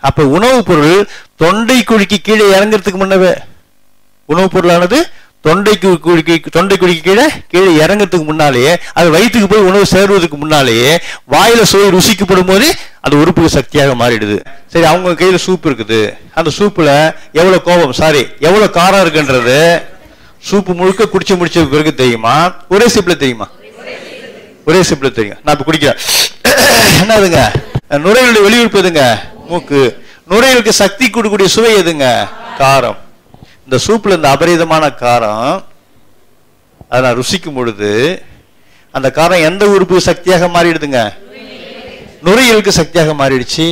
அப்ப உணவுப் பொருள் தொண்டை குழிக்கு கீழே இறங்குறதுக்கு முன்னவே உணவுப் பொருளானது தொண்டைக்கு குழிக்கு தொண்டை குழிக்கு கீழே கீழே இறங்குறதுக்கு முன்னாலேயே அது வயிற்றுக்கு போய் உணவு சேருவதற்கு முன்னாலேயே வாயில சுவை ருசிக்கப்படும் போது அது உறுப்புக்கு சக்தியாக மாறிடுது சரி அவங்க கையில சூப் இருக்குது அந்த சூப்புல எவ்வளவு கோபம் சாரி எவ்வளவு காரம் இருக்குன்றது சூப்பு முழுக்க குடிச்சு முடிச்ச பிறகு தெரியுமா ஒரே சிப்ல தெரியுமா ஒரே சிப்ல தெரியும் நான் இப்ப குடிக்கிறேன் என்னதுங்க நுரையீரலுடைய வெளியுறுப்பு எதுங்க மூக்கு நுரையீரலுக்கு சக்தி கொடுக்கக்கூடிய சுவை எதுங்க காரம் இந்த சூப்ல இந்த அபரிதமான காரம் அதை நான் ருசிக்கும் பொழுது அந்த காரம் எந்த உறுப்புக்கு சக்தியாக மாறிடுதுங்க நுரையீரலுக்கு சக்தியாக மாறிடுச்சு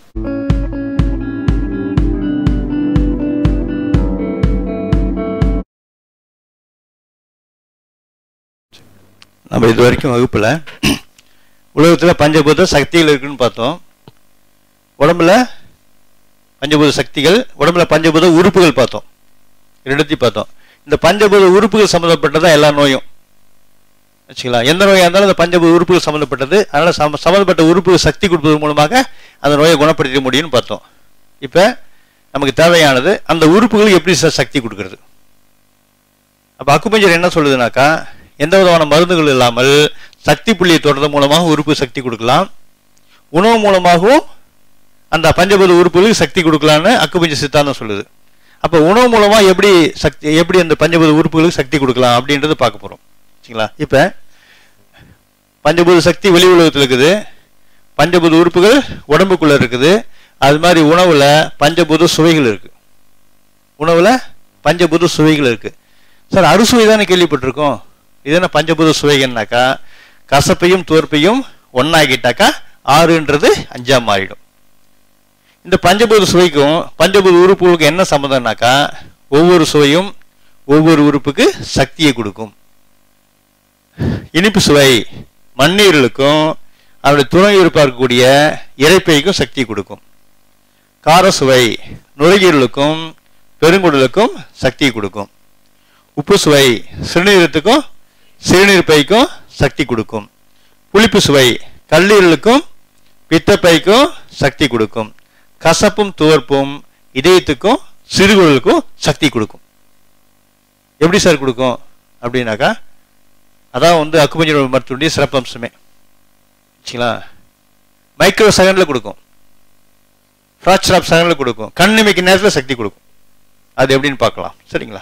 நம்ம இது வரைக்கும் வகுப்புல உலகத்துல பஞ்சபூத சக்திகள் இருக்குன்னு பார்த்தோம் உடம்புல பஞ்சபூத சக்திகள் உடம்புல பஞ்சபூத உறுப்புகள் பார்த்தோம் ரெண்டுத்தையும் பார்த்தோம் இந்த பஞ்சபூத உறுப்புகள் சம்மந்தப்பட்டதான் எல்லா நோயும் வச்சுங்களா எந்த நோயாக இருந்தாலும் இந்த பஞ்சபூத உறுப்புகள் சம்மந்தப்பட்டது அதனால சம்ம- சம்மந்தப்பட்ட உறுப்புகள் சக்தி கொடுப்பதன் மூலமாக அந்த நோயை குணப்படுத்த முடியும்னு பார்த்தோம் இப்போ நமக்கு தேவையானது அந்த உறுப்புகளுக்கு எப்படி சார் சக்தி கொடுக்கறது அப்போ அக்குபஞ்சர் என்ன சொல்லுதுனாக்கா எந்த விதமான மருந்துகள் இல்லாமல் சக்தி புள்ளியை தொடர்றது மூலமாக உறுப்பு சக்தி கொடுக்கலாம் உணவு மூலமாகவும் அந்த பஞ்சபூத உறுப்புகளுக்கு சக்தி கொடுக்கலான்னு அக்குபஞ்ச சித்தாந்தம் சொல்லுது அப்போ உணவு மூலமா எப்படி சக்தி எப்படி அந்த பஞ்சபூத உறுப்புகளுக்கு சக்தி கொடுக்கலாம் அப்படின்றது பார்க்க போறோம் சரிங்களா இப்போ பஞ்சபூத சக்தி வெளி உலகத்தில் இருக்குது பஞ்சபூத உறுப்புகள் உடம்புக்குள்ள இருக்குது அது மாதிரி உணவுல பஞ்சபூத சுவைகள் இருக்கு உணவுல பஞ்சபூத சுவைகள் இருக்கு சார் அறுசுவை தானே கேள்விப்பட்டிருக்கோம் இது என்ன பஞ்சபூத சுவைகள்னாக்கா கசப்பையும் தோற்பையும் ஒன்னாக்கிட்டாக்கா ஆறுன்றது அஞ்சா மாறிடும் இந்த பஞ்சபூத சுவைக்கும் பஞ்சபூத உறுப்புகளுக்கும் என்ன சம்மந்தம்னாக்கா ஒவ்வொரு சுவையும் ஒவ்வொரு உறுப்புக்கு சக்தியை கொடுக்கும் இனிப்பு சுவை மண்ணீரலுக்கும் அவருடைய துணை உறுப்பாக இருக்கக்கூடிய இறைப்பைக்கும் சக்தி கொடுக்கும் கார சுவை நுரையீரலுக்கும் பெருங்குடலுக்கும் சக்தி கொடுக்கும் உப்பு சுவை சிறுநீரத்துக்கும் சிறுநீர் பைக்கும் சக்தி கொடுக்கும் புளிப்பு சுவை கல்லீரலுக்கும் பித்தப்பைக்கும் சக்தி கொடுக்கும் கசப்பும் துவர்ப்பும் இதயத்துக்கும் சிறுகுடலுக்கும் சக்தி கொடுக்கும் எப்படி சார் கொடுக்கும் அப்படின்னாக்கா அதான் வந்து அக்குபஞ்சர் மருத்துவனுடைய சிறப்பம்சமே சரிங்களா மைக்ரோ செகண்ட்ல கொடுக்கும் ஃப்ராக்சர் ஆஃப் செகண்ட்ல கொடுக்கும் கண்ணிமைக்கு நேரத்தில் சக்தி கொடுக்கும் அது எப்படின்னு பார்க்கலாம் சரிங்களா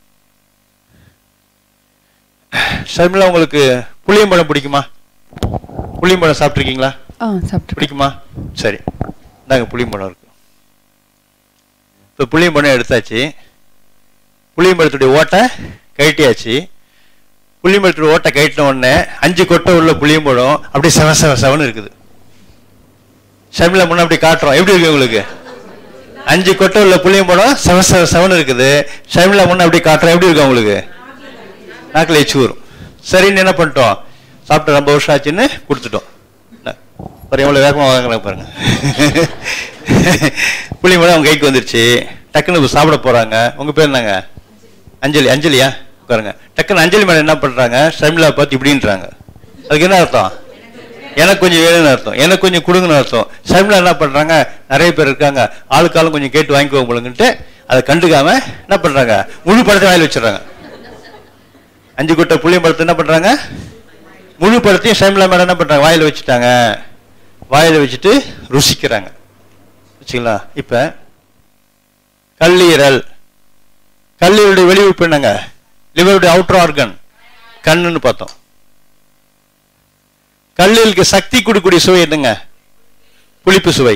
ஷர்மிளா உங்களுக்கு புளியம்பழம் பிடிக்குமா புளியம்பழம் சாப்பிட்ருக்கீங்களா ஆ சாப்பிட்டு பிடிக்குமா சரி இந்தாங்க புளியம்பழம் இருக்கு இப்போ புளியம்பழம் எடுத்தாச்சு புளியம்பழத்துடைய ஓட்டை கழட்டியாச்சு புளியம்பழத்துடைய ஓட்டை கழட்டின உடனே அஞ்சு கொட்டை உள்ள புளியம்பழம் அப்படியே செவ செவ செவன் இருக்குது ஷர்மிளா முன்ன அப்படி காட்டுறோம் எப்படி இருக்கு உங்களுக்கு அஞ்சு கொட்டை உள்ள புளியம்பழம் செவ செவ செவன் இருக்குது ஷர்மிளா முன்ன அப்படி காட்டுறோம் எப்படி இருக்கு உங்களுக்கு நாக்கில் எச்சு வரும் சரின்னு என்ன பண்ணிட்டோம் சாப்பிட்டு ரொம்ப வருஷம் ஆச்சுன்னு கொடுத்துட்டோம் என்ன, பாரு எவ்வளோ வேகமாக வாங்குறாங்க பாருங்க புளியம்பழம் அவங்க கைக்கு வந்துருச்சு டக்குன்னு இப்ப சாப்பிட போறாங்க உங்க பேர் என்னங்க அஞ்சலி அஞ்சலியா உட்காருங்க டக்குன்னு அஞ்சலி மேடம் என்ன பண்றாங்க ஷர்மிளா பார்த்து இப்படின்றாங்க அதுக்கு என்ன அர்த்தம் எனக்கு கொஞ்சம் வேணும்னு அர்த்தம் எனக்கு கொஞ்சம் கொடுங்கன்னு அர்த்தம் ஷர்மிளா என்ன பண்றாங்க நிறைய பேர் இருக்காங்க ஆளுக்காலும் கொஞ்சம் கேட்டு வாங்கிக்குவோம் போலுங்கன்ட்டு அதை கண்டுக்காம என்ன பண்றாங்க முழு பழத்தை வாயில் வச்சிடுறாங்க அஞ்சு குட்டை புளியம் பழத்தை என்ன பண்றாங்க முழு பழத்தையும் ஷர்மிளா மேடம் என்ன பண்றாங்க வாயில வச்சுட்டாங்க வாயில வச்சுட்டு ருசிக்கிறாங்க வச்சுங்களா இப்ப கல்லீரல் கல்லீரலுடைய வெளி உறுப்பு என்னங்க லிவருடைய அவுட்டர் ஆர்கன் கண்ணுன்னு பார்த்தோம் கல்லீரலுக்கு சக்தி கொடுக்கக்கூடிய சுவை என்னங்க புளிப்பு சுவை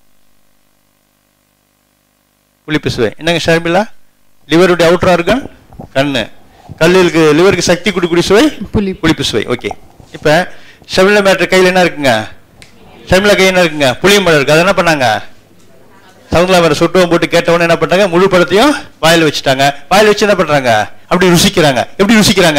புளிப்பு சுவை என்னங்க ஷர்மிளா லிவருடைய அவுட்டர் ஆர்கன் கண்ணு கல்லீரலுக்கு லிவருக்கு சக்தி கொடுக்கக்கூடிய சுவை புளிப்பு. புளிப்பு சுவை ஓகே இப்ப ஷர்மிளா மேட்ரு கையில் என்ன இருக்குங்க ஷர்மிளா கை என்ன இருக்குங்க புளியம்பழம் இருக்கு அது என்ன பண்ணாங்க சவுந்தரா வேற சுட்டுவம் போட்டு கேட்டவொடனே என்ன பண்றாங்க முழு பழத்தையும் வாயில வச்சுட்டாங்க வாயில வச்சு என்ன பண்றாங்க அப்படி ருசிக்கிறாங்க எப்படி ருசிக்கிறாங்க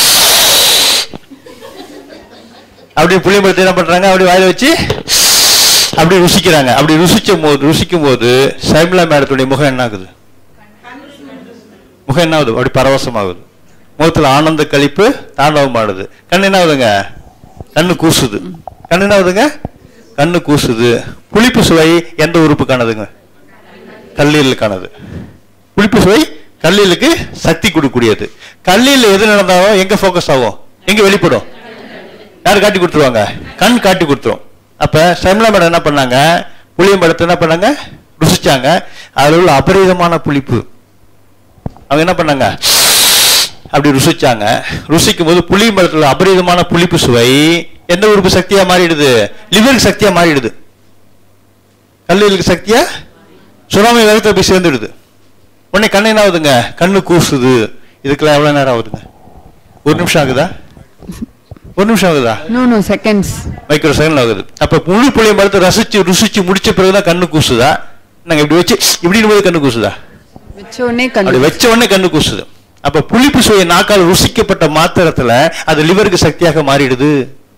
அப்படி புளியம்பழத்தை என்ன பண்றாங்க அப்படி வாயில வச்சு அப்படி ருசிக்கிறாங்க அப்படி ருசிக்கும் போது ருசிக்கும் போது ஷர்மிளா மேடத்துடைய முகம் என்ன ஆகுது முகம் என்ன ஆகுது அப்படி பரவசமாகுது முகத்துல ஆனந்த கழிப்பு தாண்டவம் ஆடுது கண்ணு என்ன ஆகுதுங்க கண்ணு கூசுது கண்ணு என்ன ஆகுதுங்க கண்ணு கூசுது புளிப்பு சுவை எந்த உறுப்புக்கானதுங்க கல்லீரலுக்கானது புளிப்பு சுவை கல்லீரலுக்கு சக்தி கொடுக்கக்கூடியது கல்லீரல் எது நடந்தாலும் எங்க ஃபோக்கஸ் ஆகும் எங்க வெளிப்படும் யார் காட்டி கொடுத்துருவாங்க கண் காட்டி கொடுத்துரும் அப்ப சர்மிளா மேடம் என்ன பண்ணாங்க புளியம்பழத்தை என்ன பண்ணாங்க ருசிச்சாங்க அதுல உள்ள அபரிதமான புளிப்பு அவங்க என்ன பண்ணாங்க அப்படி ருசிச்சாங்க ருசிக்கும் போது புளியம்பழத்துல அபரிதமான புளிப்பு சுவை எந்த உறுப்பு சக்தியா மாறிடுது லிவருக்கு சக்தியா மாறிடுது கல்லீரலுக்கு சக்தியா சுறாமை வேகத்துல போய் சேர்ந்துடுது உடனே கண்ணு என்ன ஆகுதுங்க கண்ணு கூசுது இதுக்கெல்லாம் எவ்வளவு நேரம் ஆகுதுங்க ஒரு நிமிஷம் ஆகுதா ஒரு நிமிஷம் ஆகுதா No, no, seconds. Micro second ஆகுது அப்ப முழு புளிய மரத்தை ரசிச்சு ருசிச்சு முடிச்ச பிறகுதான் கண்ணு கூசுதா நாங்க இப்படி வச்சு இப்படின்னு போது கண்ணு கூசுதா வச்ச உடனே அப்படி கண்டு வச்ச உடனே கண்ணு கூசுது அப்ப புளிப்பு சுவை நாக்கால் ருசிக்கப்பட்ட மாத்திரத்துல அது லிவருக்கு சக்தியாக மாறிடுது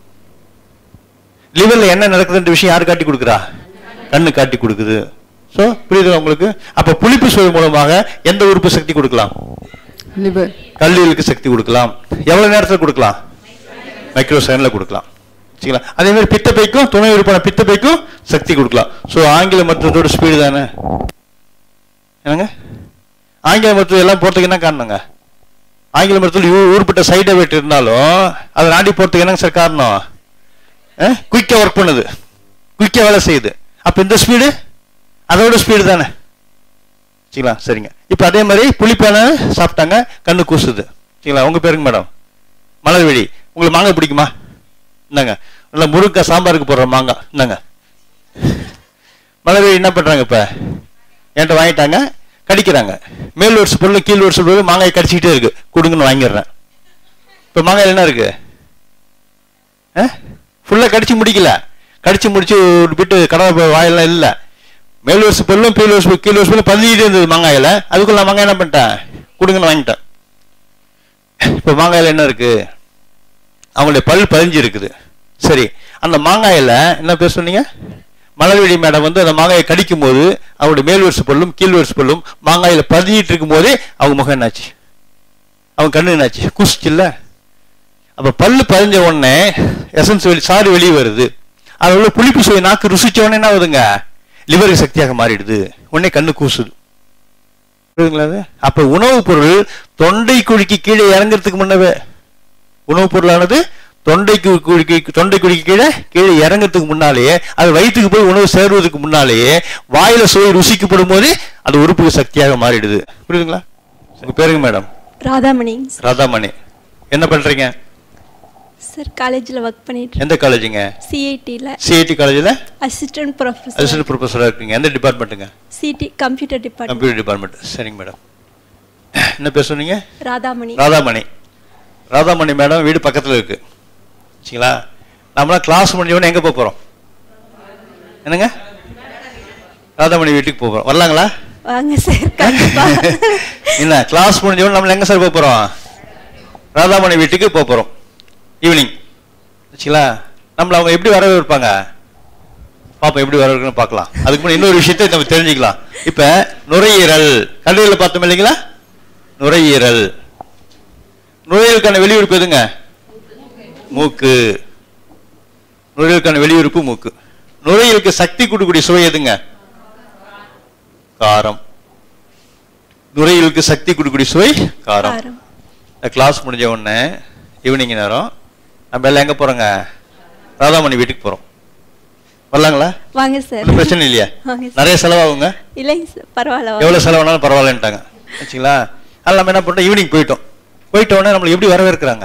லிவர்ல என்ன நடக்குதுன்ற விஷயம் யார் காட்டி கொடுக்குறா கண்ணு காட்டி கொடுக்குது சோ புரியுதா உங்களுக்கு அப்ப புளிப்பு சுவை மூலமாக எந்த உறுப்பு சக்தி கொடுக்கலாம் liver. கல்லீரலுக்கு சக்தி கொடுக்கலாம் எவ்வளவு நேரத்துல கொடுக்கலாம் மைக்ரோ செகண்ட்ல கொடுக்கலாம் சரிங்களா அதே மாதிரி பித்தப்பைக்கும் துணை உறுப்பான பித்தப்பைக்கும் சக்தி கொடுக்கலாம் சோ ஆங்கில மருத்துவத்தோட ஸ்பீடு தானே என்னங்க ஆங்கில மருத்துவம் எல்லாம் போறதுக்கு என்ன காரணங்க ஆங்கில மருத்துவத்தில் ஊ- ஊர்பட்ட சைடு எஃபெக்ட் இருந்தாலும் அதை நாடி போறதுக்கு என்னங்க சார் காரணம் குயிக்கா ஒர்க் பண்ணுது குயிக்கா வேலை செய்யுது அப்ப இந்த ஸ்பீடு அதோட ஸ்பீடு தானே சரிங்களா சரிங்க இப்போ அதே மாதிரி புளிப்பான சாப்பிட்டாங்க கண்ணு கூசுது சரிங்களா உங்க பேருங்க மேடம் மலர்வெளி உங்களுக்கு மாங்காய் பிடிக்குமா இந்தாங்க நல்லா முருங்கக்காய் சாம்பாருக்கு போடுற மாங்காய் இந்தாங்க மலர்வெளி என்ன பண்றாங்க இப்ப என்கிட்ட வாங்கிட்டாங்க கடிக்கிறாங்க மேல் வருஷ பொருள் கீழ் வருஷ பொருள் மாங்காய் கடிச்சிக்கிட்டே இருக்கு கொடுங்கன்னு வாங்கிடுறேன் இப்போ மாங்காயில் என்ன இருக்கு ஃபுல்லாக கடிச்சு முடிக்கல கடிச்சு முடிச்சு ஒரு பிட்டு கடலை வாயெல்லாம் இல்லை மேல் வருஷ பொருளும் கீழ் வருஷ கீழ் வருஷ பொருளும் பதினீட்டு இருந்தது மாங்காயில அதுக்குள்ள நான் மாங்காய் என்ன பண்ணிட்டேன் கொடுங்கன்னு வாங்கிட்டேன் இப்போ மாங்காயில என்ன இருக்கு அவங்களுடைய பல் பதிஞ்சு இருக்குது சரி அந்த மாங்காயில என்ன பேர் சொன்னீங்க மலர்விழி மேடம் வந்து அந்த மாங்காயை கடிக்கும் போது அவருடைய மேல் வருஷ பொருளும் கீழ் வருஷ பொருளும் மாங்காயில பதிஞ்சிட்டு இருக்கும் போதே அவங்க முகம் என்னாச்சு அவங்க கண்ணு என்னாச்சு குசிச்சுல்ல அப்ப பல்லு பதிஞ்ச உடனே எசன்ஸ் வெளி சாறு வெளியே வருது அதுல உள்ள புளிப்பு சுவை நாக்கு ருசிச்ச உடனே என்ன ஆகுதுங்க லிவருக்கு சக்தியாக மாறிடுது உடனே கண்ணு கூசுது புரியுதுங்களா அது? அப்ப உணவுப் பொருள் தொண்டை குழிக்கு கீழே இறங்குறதுக்கு முன்னவே உணவுப் பொருளானது தொண்டை கு- குழிக்கு தொண்டை குழிக்கு கீழே கீழே இறங்குறதுக்கு முன்னாலேயே அது வயிற்றுக்கு போய் உணவு சேருவதற்கு முன்னாலேயே வாயில சுவை ருசிக்கப்படும் போது அது உறுப்புக்கு சக்தியாக மாறிடுது புரியுதுங்களா உங்க பேருங்க மேடம் ராதாமணி ராதாமணி என்ன பண்றீங்க சார் காலேஜில் ஒர்க் பண்ணிட்டு எந்த காலேஜுங்க சிஐடியில் சிஐடி காலேஜில் அசிஸ்டன்ட் ப்ரொஃபஸர் அசிஸ்டன்ட் ப்ரொஃபஸராக இருக்கீங்க எந்த டிபார்ட்மெண்ட்டுங்க CT computer department computer department சரிங்க மேடம் என்ன பேர் சொன்னீங்க ராதாமணி ராதாமணி ராதாமணி மேடம் வீடு பக்கத்தில் இருக்கு சரிங்களா நம்மளாம் கிளாஸ் முடிஞ்ச உடனே எங்கே போக போகிறோம் என்னங்க ராதாமணி வீட்டுக்கு போக போகிறோம் வரலாங்களா வாங்க சார் கண்டிப்பா என்ன கிளாஸ் முடிஞ்ச உடனே நம்ம எங்கே சார் போக போகிறோம் ராதாமணி வீட்டுக்கு போக போகிறோம் ஈவினிங் சரிங்களா நம்மள அவங்க எப்படி வரவேற்பாங்க பாப்போம் எப்படி வரவேற்கணும் பார்க்கலாம் அதுக்கு முன்னாடி இன்னொரு விஷயத்தை நம்ம தெரிஞ்சுக்கலாம் இப்போ நுரையீரல் கல்லூரியில் பார்த்தோம் இல்லைங்களா நுரையீரல் நுரையீரலுக்கான வெளியுறுப்பு எதுங்க மூக்கு நுரையீரலுக்கான வெளியுறுப்பு மூக்கு நுரையீரலுக்கு சக்தி கொடுக்கக்கூடிய சுவை எதுங்க காரம் நுரையீரலுக்கு சக்தி கொடுக்கக்கூடிய சுவை காரம் காரம் கிளாஸ் முடிஞ்ச உடனே ஈவினிங் நேரம் நம்ம எல்லாம் எங்க போறோங்க ராதாமணி வீட்டுக்கு போறோம் வரலாங்களா வாங்க சார் ஒன்றும் பிரச்சனை இல்லையா வாங்க சார் நிறைய செலவாகுங்க இல்லைங்க சார் பரவாயில்ல வாங்க. எவ்வளவு செலவானாலும் பரவாயில்லன்ட்டாங்க வச்சுங்களா அதில் நம்ம என்ன பண்ணோம் ஈவினிங் போயிட்டோம் போயிட்ட உடனே நம்மளை எப்படி வரவேற்கிறாங்க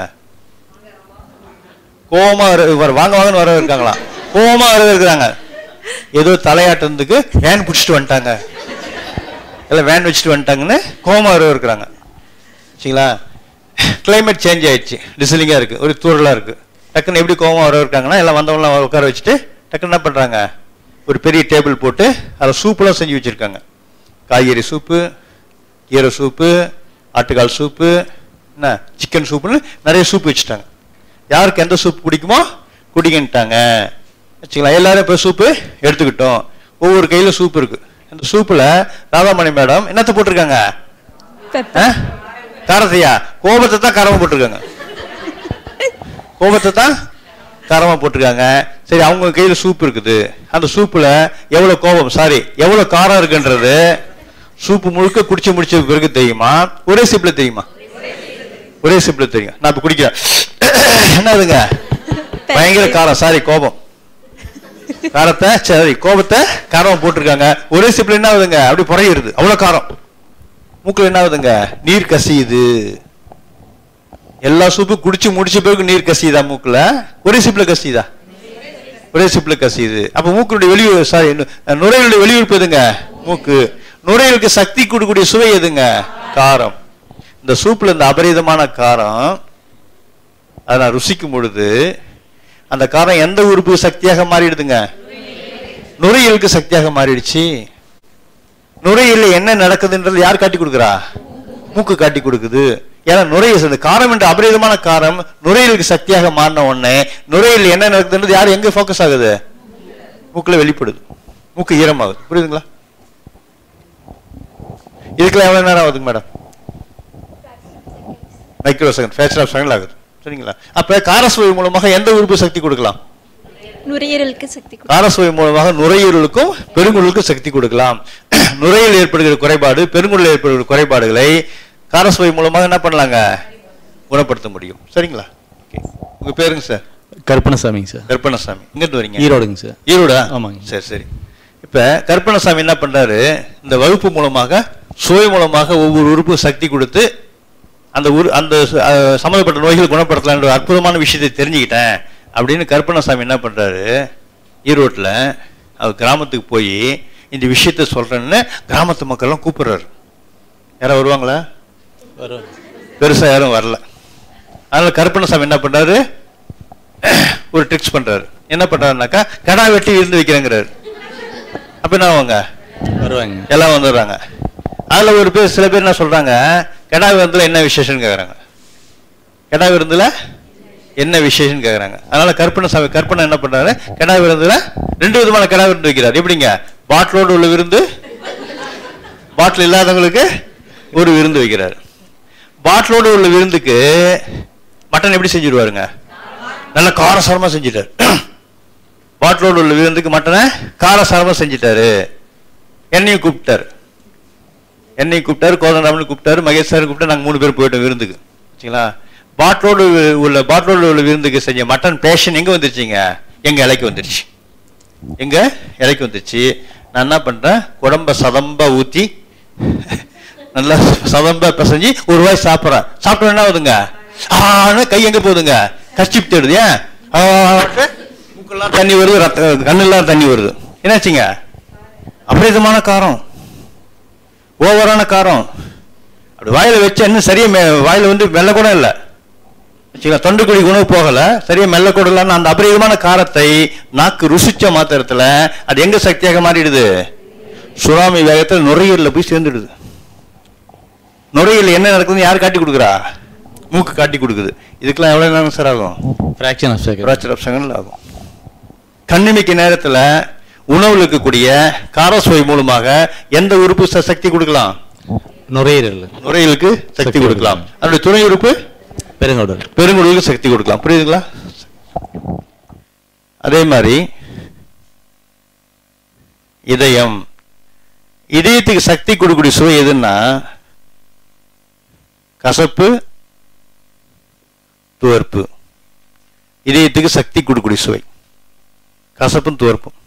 கோவமா வர- வர- வாங்க வாங்கன்னு வரவேற்காங்களா கோவமா வரவேற்கிறாங்க ஏதோ தலையாட்டுறதுக்கு வேன் பிடிச்சிட்டு வந்துட்டாங்க இல்லை வேன் வச்சுட்டு வந்துட்டாங்கன்னு கோவமா வரவேற்கிறாங்க சரிங்களா கிளைமேட் சேஞ்ச் ஆயிடுச்சு டிசிலிங்காக இருக்கு ஒரு தூரலாக இருக்கு டக்குன்னு எப்படி கோவமா வரவேற்காங்கன்னா எல்லாம் வந்தவங்களாம் உட்கார வச்சுட்டு டக்குன்னு என்ன பண்றாங்க ஒரு பெரிய டேபிள் போட்டு அதில் சூப்பெல்லாம் செஞ்சு வச்சிருக்காங்க காய்கறி சூப்பு கீரை சூப்பு ஆட்டுக்கால் சூப்பு என்ன சிக்கன் சூப்புன்னு நிறைய சூப் வச்சுட்டாங்க யாருக்கு எந்த சூப் பிடிக்குமோ குடிங்கன்ட்டாங்க வச்சுக்கலாம் எல்லாரும் இப்போ சூப்பு எடுத்துக்கிட்டோம் ஒவ்வொரு கையில் சூப் இருக்கு அந்த சூப்பில் ராதாமணி மேடம் என்னத்தை போட்டிருக்காங்க பெப்பர் ஆ? காரத்தையா கோபத்தை தான் காரமா போட்டிருக்காங்க கோபத்தை தான் காரமா போட்டிருக்காங்க சரி அவங்க கையில சூப் இருக்குது அந்த சூப்புல எவ்வளவு கோபம் சாரி எவ்வளவு காரம் இருக்குன்றது சூப்பு முழுக்க குடிச்சு முடிச்ச பிறகு தெரியுமா ஒரே சிப்ல தெரியுமா ஒரே சிப்ல தெரியும் நான் இப்ப குடிக்கிறேன் என்னதுங்க பயங்கர காரம் சாரி கோபம் காரத்தை சரி கோபத்தை காரம் போட்டிருக்காங்க ஒரே சிப்ல என்ன ஆகுதுங்க அப்படி புறையிடுது அவ்வளவு காரம் மூக்குல என்ன ஆகுதுங்க நீர் கசியுது எல்லா சூப்பு குடிச்சு முடிச்ச பிறகு நீர் கசியுதா மூக்குல ஒரே சிப்ல கசியுதா ஒரே சிப்ல கசியுது அப்ப மூக்குடைய வெளியூர் சாரி நுரையீரலுடைய வெளியுறுப்பு எதுங்க மூக்கு நுரையீரலுக்கு சக்தி கொடுக்கக்கூடிய சுவை எதுங்க காரம் இந்த சூப்ல இந்த அபரிதமான காரம் அதை நான் ருசிக்கும் பொழுது அந்த காரம் எந்த உறுப்பு சக்தியாக மாறிடுதுங்க நுரையீரலுக்கு சக்தியாக மாறிடுச்சு நுரையீரல் என்ன நடக்குதுன்றது யார் காட்டி கொடுக்குறா மூக்கு காட்டி கொடுக்குது ஏன்னா நுரையீரல் இந்த காரம் என்ற அபரிதமான காரம் நுரையீரலுக்கு சக்தியாக மாறின உடனே நுரையீரல் என்ன நடக்குதுன்றது யார் எங்க ஃபோக்கஸ் ஆகுது மூக்குல வெளிப்படுது மூக்கு ஈரமாகுது புரியுதுங்களா இதுக்கெல்லாம் எவ்வளவு நேரம் ஆகுதுங்க madam micro second fraction of second ஆகுது சரிங்களா அப்ப காரசுவை மூலமாக எந்த உறுப்பு சக்தி கொடுக்கலாம் நுரையீரலுக்கு சக்தி கொடு- காரசுவை மூலமாக நுரையீரலுக்கும் பெருங்குடலுக்கும் சக்தி கொடுக்கலாம் நுரையில் ஏற்படுகிற குறைபாடு பெருங்குடலில் ஏற்படுகிற குறைபாடுகளை காரசுவை மூலமாக என்ன பண்ணலாங்க குணப்படுத்த முடியும் சரிங்களா Okay. உங்க பேருங்க சார் கருப்பணசாமிங்க சார் கருப்பணசாமி இங்கிருந்து வரீங்க ஈரோடுங்க சார் ஈரோடா ஆமாங்க. சரி சரி இப்ப கருப்பணசாமி என்ன பண்றாரு இந்த வகுப்பு மூலமாக சுவை மூலமாக ஒவ்வொரு உறுப்பு சக்தி கொடுத்து அந்த உரு அந்த ச- அஹ் சம்மந்தப்பட்ட நோய்கள் குணப்படுத்தலான்ற ஒரு அற்புதமான விஷயத்தை தெரிஞ்சுக்கிட்டேன் அப்படின்னு கருப்பணசாமி என்ன பண்றாரு ஈரோட்டில் அவர் கிராமத்துக்கு போய் இந்த விஷயத்த சொல்றேன்னு கிராமத்து மக்கள்லாம் கூப்பிடுறாரு யாராவது வருவாங்களா பெருசா யாரும் வரல அதனால கருப்பணசாமி என்ன பண்றாரு ஒரு ட்ரிக்ஸ் பண்றாரு என்ன பண்றாருனாக்கா கடா வெட்டி விருந்து வைக்கிறேங்கிறாரு அப்ப என்ன ஆவாங்க வருவாங்க எல்லாம் வந்துடுறாங்க அதுல ஒரு பேர் சில பேர் என்ன சொல்றாங்க கெடா விருந்துல என்ன விசேஷம்னு கேக்குறாங்க கெடா விருந்துல என்ன விசேஷம்னு கேக்குறாங்க அதனால கற்பனை சாமி கற்பனை என்ன பண்றாரு கெடா விருந்துல ரெண்டு விதமான கெடா விருந்து வைக்கிறார் எப்படிங்க பாட்டிலோடு உள்ள விருந்து பாட்டில் இல்லாதவங்களுக்கு ஒரு விருந்து வைக்கிறார் பாட்டிலோடு உள்ள விருந்துக்கு மட்டன் எப்படி செஞ்சிருவாருங்க நல்ல காரசாரமா செஞ்சிட்டாரு பாட்டிலோடு உள்ள விருந்துக்கு மட்டனை காரசாரமா செஞ்சிட்டாரு என்னையும் கூப்பிட்டாரு என்னையும் கூப்பிட்டாரு கோதண்டாமனு கூப்பிட்டாரு மகேஷ் சார் கூப்பிட்டாரு நாங்கள் மூணு பேர் போயிட்டோம் விருந்துக்கு சரிங்களா பாட்டிலோடு உள்ள பாட்டிலோடு உள்ள விருந்துக்கு செஞ்ச மட்டன் பேஷன் எங்க வந்துருச்சுங்க எங்க இலைக்கு வந்துருச்சு எங்க இலைக்கு வந்துருச்சு நான் என்ன பண்றேன் உடம்ப சதம்பா ஊத்தி நல்லா சதம்பா பிசைஞ்சு ஒரு வாய் சாப்பிட்றேன் சாப்பிட்டோம் என்ன ஆகுதுங்க ஆனா கை எங்க போகுதுங்க கஷ்டிப் தேடுது ஏன் ஆ, மூக்கெல்லாம் தண்ணி வருது ரத்த கண்ணெல்லாம் தண்ணி வருது என்னாச்சுங்க அபரிதமான காரம் ஓவரான காரம் அப்படி வாயில வச்சா இன்னும் சரியா மெ- வாயில வந்து மெல்ல கூட இல்லை வச்சுக்கலாம் தொண்டைக்குடி உணவு போகல சரியா மெல்ல கூட இல்லைன்னு அந்த அபரிதமான காரத்தை நாக்கு ருசிச்ச மாத்திரத்துல அது எங்க சக்தியாக மாறிடுது சுறாமி வேகத்தில் நுரையீரல போய் சேர்ந்துடுது நுரையீரல் என்ன நடக்குதுன்னு யார் காட்டி கொடுக்குறா மூக்கு காட்டி கொடுக்குது இதுக்கெல்லாம் எவ்வளவு நேரம் சார் ஆகும் fraction of second fraction of செகண்ட்ல ஆகும் கண்ணிமைக்கு நேரத்துல உணவுல இருக்கக்கூடிய காரசுவை மூலமாக எந்த உறுப்பு ச- சக்தி கொடுக்கலாம் நுரையீரல் நுரையீரலுக்கு சக்தி சக்தி கொடுக்கலாம் அதனுடைய துணை உறுப்பு பெருங்குடல் பெருங்குடலுக்கு சக்தி கொடுக்கலாம் புரியுதுங்களா அதே மாதிரி இதயம் இதயத்துக்கு சக்தி கொடுக்கக்கூடிய சுவை எதுன்னா கசப்பு துவர்ப்பு இதயத்துக்கு சக்தி கொடுக்கக்கூடிய சுவை கசப்பும் துவர்ப்பும்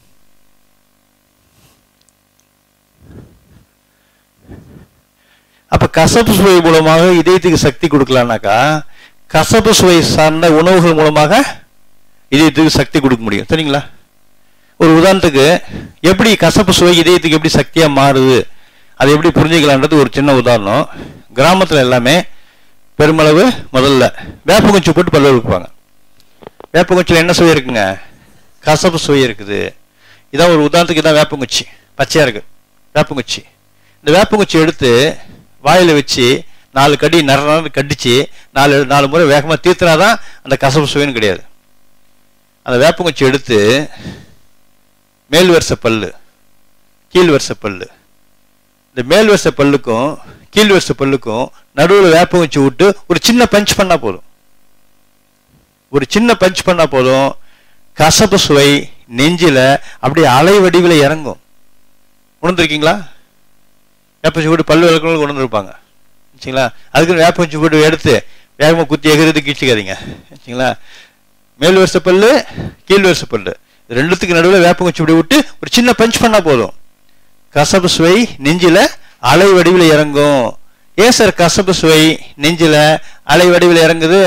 அப்ப கசப்பு சுவை மூலமாக இதயத்துக்கு சக்தி கொடுக்கலாம்னாக்கா கசப்பு சுவை சார்ந்த உணவுகள் மூலமாக இதயத்துக்கு சக்தி கொடுக்க முடியும் சரிங்களா ஒரு உதாரணத்துக்கு எப்படி கசப்பு சுவை இதயத்துக்கு எப்படி சக்தியா மாறுது அதை எப்படி புரிஞ்சுக்கலான்றது ஒரு சின்ன உதாரணம் கிராமத்துல எல்லாமே பெருமளவு முதல்ல வேப்பங்குச்சி போட்டு பல்லு விளக்குவாங்க வேப்பங்குச்சியில் என்ன சுவை இருக்குங்க கசப்பு சுவை இருக்குது இதான் ஒரு உதாரணத்துக்கு இதான் வேப்பங்குச்சி பச்சையா இருக்கு வேப்பங்குச்சி இந்த வேப்பங்குச்சி எடுத்து வாயில வச்சு நாலு கடி நர நர கடிச்சு நாலு நாலு முறை வேகமா தீர்த்தினாதான் அந்த கசப்பு சுவைன்னு கிடையாது அந்த வேப்பங்குச்சி எடுத்து மேல் வரிசை பல்லு கீழ் வரிசை பல்லு இந்த மேல் வரிசை பல்லுக்கும் கீழ் வரிசை பல்லுக்கும் நடுவில் வேப்பங்குச்சி விட்டு ஒரு சின்ன பஞ்ச் பண்ணா போதும் ஒரு சின்ன பஞ்ச் பண்ணா போதும் கசப்பு சுவை நெஞ்சில அப்படியே அலை வடிவில் இறங்கும் உணர்ந்துருக்கீங்களா வேப்பஞ்சி போட்டு பல்லு விளக்கணும் உணர்ந்துருப்பாங்க சரிங்களா அதுக்கு வேப்பஞ்சி போட்டு எடுத்து வேகமாக குத்தி எகிறது கீழ்ச்சிக்காதீங்க சரிங்களா மேல் வருஷ பல்லு கீழ் வருஷ பல்லு இது ரெண்டுத்துக்கு நடுவில் வேப்பங்குச்சி இப்படி விட்டு ஒரு சின்ன பஞ்ச் பண்ணா போதும் கசப்பு சுவை நெஞ்சில அலை வடிவில் இறங்கும் ஏன் சார் கசப்பு சுவை நெஞ்சில அலை வடிவில் இறங்குது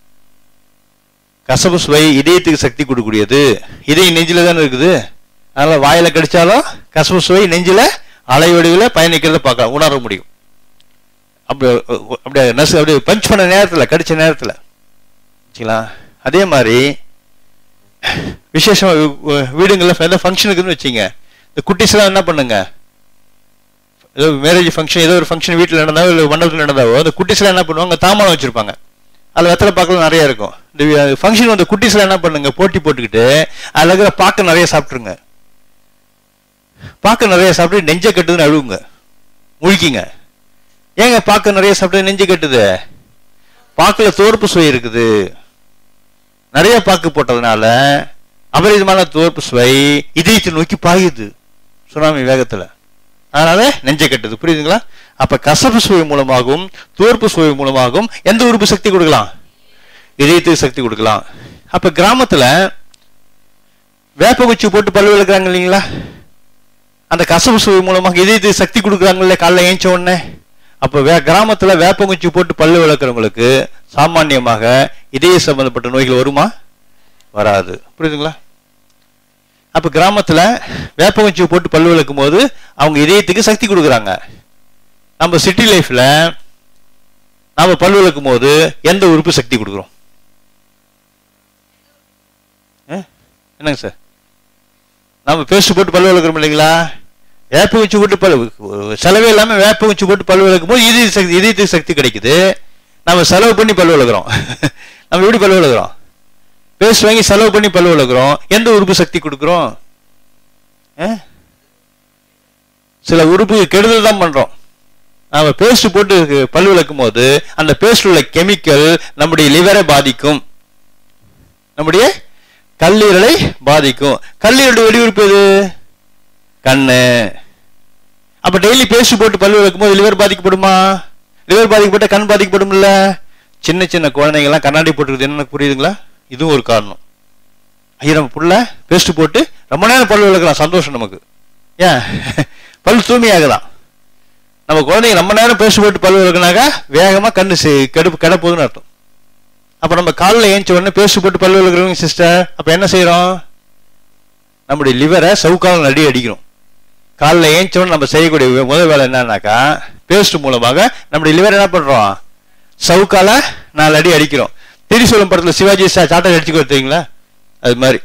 கசப்பு சுவை இதயத்துக்கு சக்தி கொடுக்கக்கூடியது இதயம் நெஞ்சில தானே இருக்குது அதனால வாயில கடிச்சாலும் கசப்பு சுவை நெஞ்சில அலை வடிவில் பயணிக்கிறத பார்க்கலாம் உணர முடியும் அப்படி அப்படியே நசு அப்படியே பஞ்ச் பண்ண நேரத்தில் கடிச்ச நேரத்தில் சரிங்களா அதே மாதிரி விசேஷமா வீ- வீடுங்கள்ல ஏதோ ஃபங்க்ஷன் இருக்குன்னு வச்சுங்க இந்த குட்டிஸ்லாம் என்ன பண்ணுங்க ஏதோ மேரேஜ் ஃபங்க்ஷன் ஏதோ ஒரு ஃபங்க்ஷன் வீட்டில் நடந்தாவோ இல்லை மண்டபத்தில் நடந்தாவோ அந்த குட்டிஸ்லாம் என்ன பண்ணுவாங்க தாமாலம் வச்சிருப்பாங்க அதில் வெத்தலை பாக்கெல்லாம் நிறைய இருக்கும் இந்த ஃபங்க்ஷன் வந்து குட்டிஸ்லாம் என்ன பண்ணுங்க போட்டி போட்டுக்கிட்டு அதில் இருக்கிற பாக்கு நிறைய சாப்பிட்ருங்க பாக்கு நிறைய சாப்பிட்டு நெஞ்சை கட்டுதுன்னு அழுவுங்க முழிக்கிங்க ஏங்க பாக்கு நிறைய சாப்பிட்டு நெஞ்சு கட்டுது பாக்குல தோற்பு சுவை இருக்குது நிறைய பாக்கு போட்டதுனால அபரிதமான தோற்பு சுவை இதயத்தை நோக்கி பாயுது சுனாமி வேகத்துல அதனால நெஞ்சை கட்டுது புரியுதுங்களா அப்ப கசப்பு சுவை மூலமாகவும் தோற்பு சுவை மூலமாகவும் எந்த உறுப்பு சக்தி கொடுக்கலாம் இதயத்துக்கு சக்தி கொடுக்கலாம் அப்ப கிராமத்துல வேப்பகுச்சி போட்டு பல்லு விளக்குறாங்க இல்லைங்களா அந்த கசப்பு சுவை மூலமாக இதயத்துக்கு சக்தி கொடுக்குறாங்கல்ல காலைல ஏஞ்ச உடனே அப்ப வே கிராமத்துல வேப்பங்குச்சி போட்டு பல்லு விளக்குறவங்களுக்கு சாமானியமாக இதய சம்பந்தப்பட்ட நோய்கள் வருமா வராது புரியுதுங்களா அப்ப கிராமத்துல வேப்பங்குச்சி போட்டு பல்லு விளக்கும் போது அவங்க இதயத்துக்கு சக்தி கொடுக்குறாங்க நம்ம சிட்டி லைஃப்ல நாம பல்லு விளக்கும் போது எந்த உறுப்பு சக்தி கொடுக்குறோம் ஆ? என்னங்க சார் நம்ம பேஸ்ட் போட்டு பல்லு விளக்குறோம் இல்லைங்களா வேப்ப குச்சி போட்டு பல்லு செலவே இல்லாம வேப்ப குச்சி போட்டு பல்லு விளக்கும் போது இதய சக்தி இதயத்துக்கு சக்தி கிடைக்குது நம்ம செலவு பண்ணி பல்லு விளக்குறோம் நம்ம எப்படி பல்லு விளக்குறோம் பேஸ்ட் வாங்கி செலவு பண்ணி பல்லு விளக்குறோம் எந்த உறுப்பு சக்தி கொடுக்குறோம் ஆ? சில உறுப்பு கெடுதல் தான் பண்றோம் நாம பேஸ்ட் போட்டு பல்லு விளக்கும் போது அந்த பேஸ்ட் உள்ள கெமிக்கல் நம்முடைய லிவரை பாதிக்கும் நம்முடைய கல்லீரலை பாதிக்கும் கல்லீரலுடைய வெடிவுறுப்பு எது கண்ணு அப்ப டெய்லி பேஸ்ட் போட்டு பல்லு விளக்கும் போது லிவர் பாதிக்கப்படுமா லிவர் பாதிக்கப்பட்ட கண் பாதிக்கப்படும்ல சின்ன சின்ன குழந்தைங்கலாம் கண்ணாடி போட்டுருக்குது என்ன புரியுதுங்களா இதுவும் ஒரு காரணம் ஐயா நம்ம புள்ள பேஸ்ட் போட்டு ரொம்ப நேரம் பல்லு விளக்கலாம் சந்தோஷம் நமக்கு ஏன் பல் தூய்மையாகுதான் நம்ம குழந்தைங்க ரொம்ப நேரம் பேஸ்ட் போட்டு பல்லு விளக்குனாக்கா வேகமா கண்ணு சி- கெடு கெட போகுதுன்னு அர்த்தம் அப்ப நம்ம காலில் ஏஞ்ச உடனே பேஸ்ட் போட்டு பல்லு விளக்குறவங்க சிஸ்டர் அப்ப என்ன செய்றோம் நம்முடைய லிவரை சவுக்கால நடி அடிக்கிறோம் காலில் ஏஞ்ச உடனே நம்ம செய்யக்கூடிய வே- முதல் வேலை என்னன்னாக்கா பேஸ்ட் மூலமாக நம்முடைய லிவர் என்ன பண்றோம் சவுக்கால நாலு அடி அடிக்கிறோம் திரிசூலம் படத்துல சிவாஜி சா- சாட்டை அடிச்சு கொடுத்தீங்களா அது மாதிரி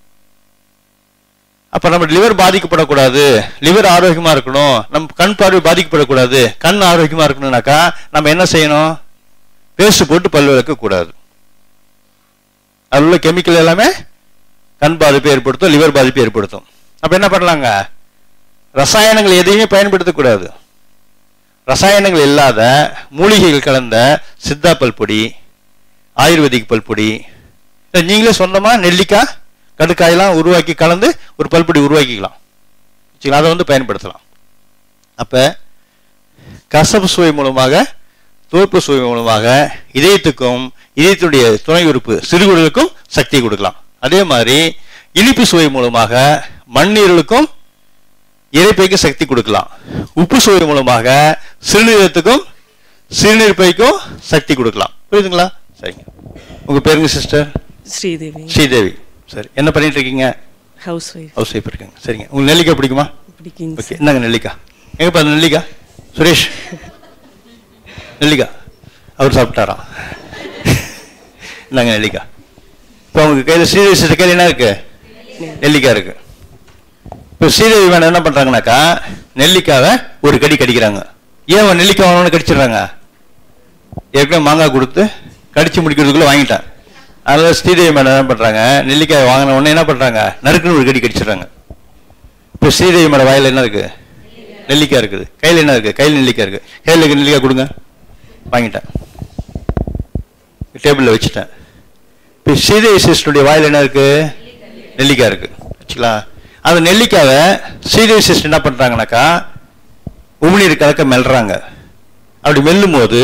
அப்ப நம்ம லிவர் பாதிக்கப்படக்கூடாது லிவர் ஆரோக்கியமா இருக்கணும் நம்ம கண் பார்வை பாதிக்கப்படக்கூடாது கண் ஆரோக்கியமா இருக்கணும்னாக்கா நம்ம என்ன செய்யணும் பேஸ்ட் போட்டு பல் விளக்க கூடாது அதில் உள்ள கெமிக்கல் எல்லாமே கண் பாதிப்பை ஏற்படுத்தும் லிவர் பாதிப்பை ஏற்படுத்தும் அப்ப என்ன பண்ணலாங்க ரசாயனங்கள் எதையுமே பயன்படுத்தக்கூடாது ரசாயனங்கள் இல்லாத மூலிகைகள் கலந்த சித்தா பல்பொடி ஆயுர்வேதிக் பல்பொடி இல்ல நீங்களே சொந்தமா நெல்லிக்காய் கடுக்காயெல்லாம் உருவாக்கி கலந்து ஒரு பல்பொடி உருவாக்கிக்கலாம் சரிங்களா? அதை வந்து பயன்படுத்தலாம் அப்ப கசப்பு சுவை மூலமாக தோற்பு சுவை மூலமாக இதயத்துக்கும் இதயத்துடைய துணை உறுப்பு சிறுகுடலுக்கும் சக்தி கொடுக்கலாம் அதே மாதிரி இனிப்பு சுவை மூலமாக மண்ணீரலுக்கும் இறைப்பைக்கும் சக்தி கொடுக்கலாம் உப்பு சுவை மூலமாக சிறுநீரகத்துக்கும் சிறுநீர் பைக்கும் சக்தி கொடுக்கலாம் புரியுதுங்களா சரிங்க உங்க பேருங்க சிஸ்டர் ஸ்ரீதேவி ஸ்ரீதேவி சரி என்ன பண்ணிட்டு இருக்கீங்க ஹவுஸ் ஒய்ஃப் ஹவுஸ் ஒய்ஃப் இருக்கீங்க சரிங்க உங்களுக்கு நெல்லிக்காய் பிடிக்குமா பிடிக்குங்க ஓகே இந்தாங்க நெல்லிக்காய் எங்கப்பா அந்த நெல்லிக்காய் சுரேஷ் நெல்லிக்காய் அவர் சாப்பிட்டாரா இந்தாங்க நெல்லிக்காய் இப்போ அவங்க கையில் ஸ்ரீதேவி சிஸ்டர் கையில் என்ன இருக்கு நெல்லிக்காய் இருக்கு இப்போ ஸ்ரீதேவி மேடம் என்ன பண்றாங்கனாக்கா நெல்லிக்காவை ஒரு கடி கடிக்கிறாங்க ஏன் அவன் நெல்லிக்காய் வாங்கணும்னு கடிச்சிடுறாங்க ஏற்கனவே மாங்காய் கொடுத்து கடிச்சு முடிக்கிறதுக்குள்ள வாங்கிட்டான் அதனால ஸ்ரீதேவி மேடம் என்ன பண்றாங்க நெல்லிக்காய் வாங்கின உடனே என்ன பண்றாங்க நறுக்குன்னு ஒரு கடி கடிச்சிடுறாங்க இப்போ ஸ்ரீதேவி மேடம் வாயில என்ன இருக்கு நெல்லிக்காய் இருக்குது கையில் என்ன இருக்கு கையில் நெல்லிக்காய் இருக்கு கையில் இருக்க நெல்லிக்காய் கொடுங்க வாங்கிட்டேன் டேபிளில் வச்சுட்டேன் இப்போ ஸ்ரீதேவி சிஸ்டருடைய வாயில் என்ன இருக்கு நெல்லிக்காய் இருக்கு வச்சுக்கலாம் அந்த நெல்லிக்காவை சீரியல் சிஸ்டம் என்ன பண்றாங்கனாக்கா உமிழ்நீர் கலக்க மெல்றாங்க அப்படி மெல்லும் போது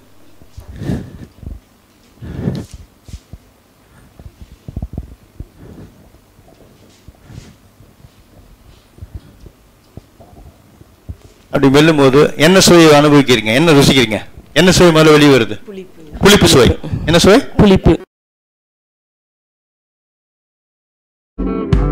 அப்படி மெல்லும் போது என்ன சுவையை அனுபவிக்கிறீங்க என்ன ருசிக்கிறீங்க என்ன சுவை முதல்ல வெளியே வருது புளிப்பு புளிப்பு சுவை என்ன சுவை புளிப்பு